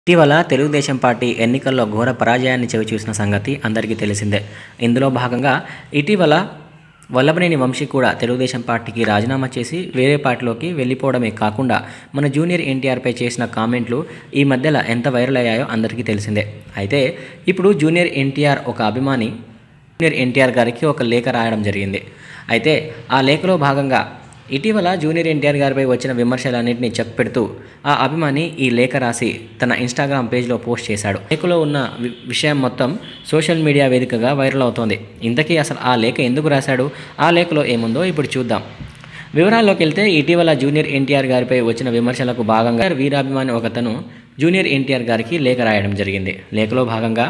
ఇటీవల తెలుగుదేశం పార్టీ ఎన్నికల్లో ఘోర పరాజయాన్ని చవిచూసిన సంగతి అందరికీ తెలిసిందే ఇందులో భాగంగా ఇటీవల వల్లభనేని వంశీ కూడా తెలుగుదేశం పార్టీకి రాజీనామా చేసి వేరే పార్టీలోకి వెళ్ళిపోవడమే కాకుండా మన జూనియర్ ఎన్టీఆర్పై చేసిన కామెంట్లు ఈ మధ్యలో ఎంత వైరల్ అయ్యాయో అందరికీ తెలిసిందే అయితే ఇప్పుడు జూనియర్ ఎన్టీఆర్ ఒక అభిమాని జూనియర్ ఎన్టీఆర్ గారికి ఒక లేఖ రాయడం జరిగింది అయితే ఆ లేఖలో భాగంగా ఇటీవల జూనియర్ ఎన్టీఆర్ గారిపై వచ్చిన విమర్శలన్నింటినీ చెప్పెడుతూ ఆ అభిమాని ఈ లేఖ రాసి తన ఇన్స్టాగ్రామ్ పేజ్లో పోస్ట్ చేశాడు లేఖలో ఉన్న వి- విషయం మొత్తం సోషల్ మీడియా వేదికగా వైరల్ అవుతోంది ఇంతకీ అసలు ఆ లేఖ ఎందుకు రాశాడు ఆ లేఖలో ఏముందో ఇప్పుడు చూద్దాం వివరాల్లోకి వెళ్తే ఇటీవల జూనియర్ ఎన్టీఆర్ గారిపై వచ్చిన విమర్శలకు భాగంగా వీరాభిమాని ఒకతను జూనియర్ ఎన్టీఆర్ గారికి లేఖ రాయడం జరిగింది లేఖలో భాగంగా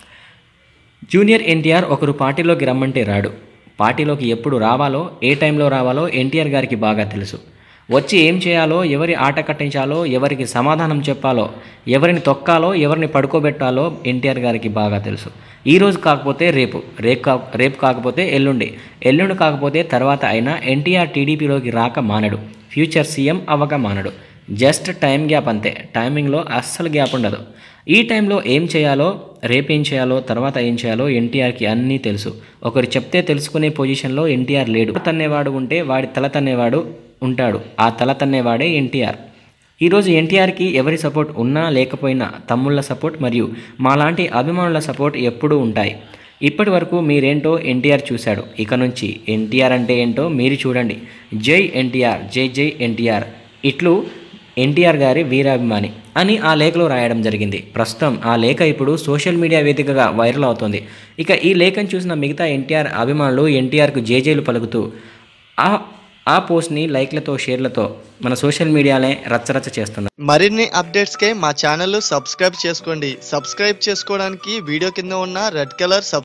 జూనియర్ ఎన్టీఆర్ ఒకరు పార్టీలోకి రమ్మంటే రాడు పార్టీలోకి ఎప్పుడు రావాలో ఏ టైంలో రావాలో ఎన్టీఆర్ గారికి బాగా తెలుసు వచ్చి ఏం చేయాలో ఎవరి ఆట కట్టించాలో ఎవరికి సమాధానం చెప్పాలో ఎవరిని తొక్కాలో ఎవరిని పడుకోబెట్టాలో ఎన్టీఆర్ గారికి బాగా తెలుసు ఈ రోజు కాకపోతే రేపు రేపు కా రేపు కాకపోతే ఎల్లుండి ఎల్లుండి కాకపోతే తర్వాత అయినా ఎన్టీఆర్ టీడీపీలోకి రాక మానడు ఫ్యూచర్ సీఎం అవ్వక మానడు జస్ట్ టైం గ్యాప్ అంతే టైమింగ్ లో అస్సలు గ్యాప్ ఉండదు ఈ టైంలో ఏం చేయాలో రేపేం చేయాలో తర్వాత ఏం చేయాలో ఎన్టీఆర్కి అన్నీ తెలుసు ఒకరు చెప్తే తెలుసుకునే పొజిషన్లో ఎన్టీఆర్ లేడు తన్నేవాడు ఉంటే వాడి తల తన్నేవాడు ఉంటాడు ఆ తల తన్నేవాడే ఎన్టీఆర్ ఈరోజు ఎన్టీఆర్కి ఎవరి సపోర్ట్ ఉన్నా లేకపోయినా తమ్ముళ్ళ సపోర్ట్ మరియు మాలాంటి అభిమానుల సపోర్ట్ ఎప్పుడూ ఉంటాయి ఇప్పటి వరకు మీరేంటో ఎన్టీఆర్ చూశాడు ఇక నుంచి ఎన్టీఆర్ అంటే ఏంటో మీరు చూడండి జై ఎన్టీఆర్ జై జై ఎన్టీఆర్ ఇట్లు ఎన్టీఆర్ గారి వీరాభిమాని అని ఆ లేఖలో రాయడం జరిగింది ప్రస్తుతం ఆ లేఖ ఇప్పుడు సోషల్ మీడియా వేదికగా వైరల్ అవుతోంది ఇక ఈ లేఖను చూసిన మిగతా ఎన్టీఆర్ అభిమానులు ఎన్టీఆర్కు జేజేలు పలుకుతూ ఆ ఆ పోస్ట్ని లైక్లతో షేర్లతో మన సోషల్ మీడియానే రచ్చరచ్చ చేస్తున్నారు మరిన్ని అప్డేట్స్ కే మా ఛానల్ సబ్స్క్రైబ్ చేసుకోండి సబ్స్క్రైబ్ చేసుకోవడానికి వీడియో కింద ఉన్న రెడ్ కలర్ సబ్